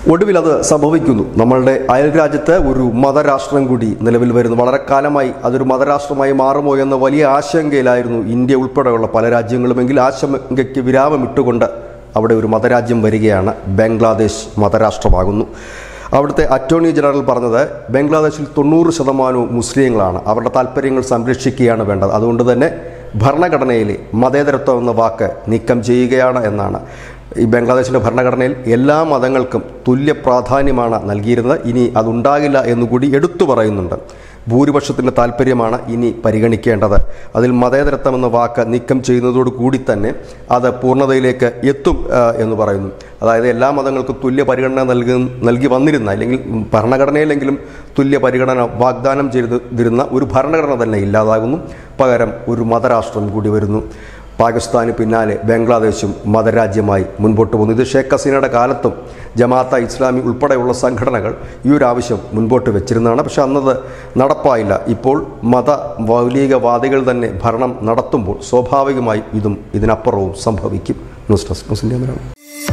ഒടുവിൽ അത് സംഭവിക്കുന്നു നമ്മളുടെ അയൽരാജ്യത്ത് ഒരു മതരാഷ്ട്രം കൂടി നിലവിൽ വരുന്നു വളരെ കാലമായി അതൊരു മതരാഷ്ട്രമായി മാറുമോ എന്ന വലിയ ആശങ്കയിലായിരുന്നു ഇന്ത്യ ഉൾപ്പെടെയുള്ള പല രാജ്യങ്ങളുമെങ്കിൽ ആശങ്കയ്ക്ക് വിരാമമിട്ടുകൊണ്ട് അവിടെ ഒരു മതരാജ്യം വരികയാണ് ബംഗ്ലാദേശ് മതരാഷ്ട്രമാകുന്നു അവിടുത്തെ അറ്റോർണി ജനറൽ പറഞ്ഞത് ബംഗ്ലാദേശിൽ തൊണ്ണൂറ് ശതമാനവും മുസ്ലിങ്ങളാണ് അവരുടെ താല്പര്യങ്ങൾ സംരക്ഷിക്കുകയാണ് വേണ്ടത് അതുകൊണ്ട് തന്നെ ഭരണഘടനയിലെ മതേതരത്വം എന്ന വാക്ക് നീക്കം ചെയ്യുകയാണ് എന്നാണ് ഈ ബംഗ്ലാദേശിൻ്റെ ഭരണഘടനയിൽ എല്ലാ മതങ്ങൾക്കും തുല്യ പ്രാധാന്യമാണ് നൽകിയിരുന്നത് ഇനി അതുണ്ടാകില്ല എന്നുകൂടി എടുത്തു പറയുന്നുണ്ട് ഭൂരിപക്ഷത്തിൻ്റെ താല്പര്യമാണ് ഇനി പരിഗണിക്കേണ്ടത് അതിൽ മതേതരത്വം എന്ന വാക്ക് നീക്കം ചെയ്യുന്നതോടു കൂടി തന്നെ അത് പൂർണ്ണതയിലേക്ക് എത്തും ആ, എന്ന് പറയുന്നു അതായത് എല്ലാ മതങ്ങൾക്കും തുല്യ പരിഗണന നൽകി നൽകി വന്നിരുന്ന അല്ലെങ്കിൽ ഭരണഘടനയിലെങ്കിലും തുല്യ പരിഗണന വാഗ്ദാനം ചെയ്തിരുന്ന ഒരു ഭരണഘടന തന്നെ ഇല്ലാതാകുന്നു പകരം ഒരു മതരാഷ്ട്രം കൂടി വരുന്നു പാകിസ്ഥാന് പിന്നാലെ ബംഗ്ലാദേശും മതരാജ്യമായി മുൻപോട്ട് പോകുന്നു ഇത് ഷേഖ് ഹസീനയുടെ കാലത്തും ജമാഅത്ത ഇസ്ലാമി ഉൾപ്പെടെയുള്ള സംഘടനകൾ ഈ ഒരു ആവശ്യം മുൻപോട്ട് വെച്ചിരുന്നതാണ് പക്ഷെ അന്നത് നടപ്പായില്ല ഇപ്പോൾ മത മൗലികവാദികൾ തന്നെ ഭരണം നടത്തുമ്പോൾ സ്വാഭാവികമായും ഇതും ഇതിനപ്പുറവും സംഭവിക്കും ന്യൂസ് ഡെസ്ക് മുസ്ലിം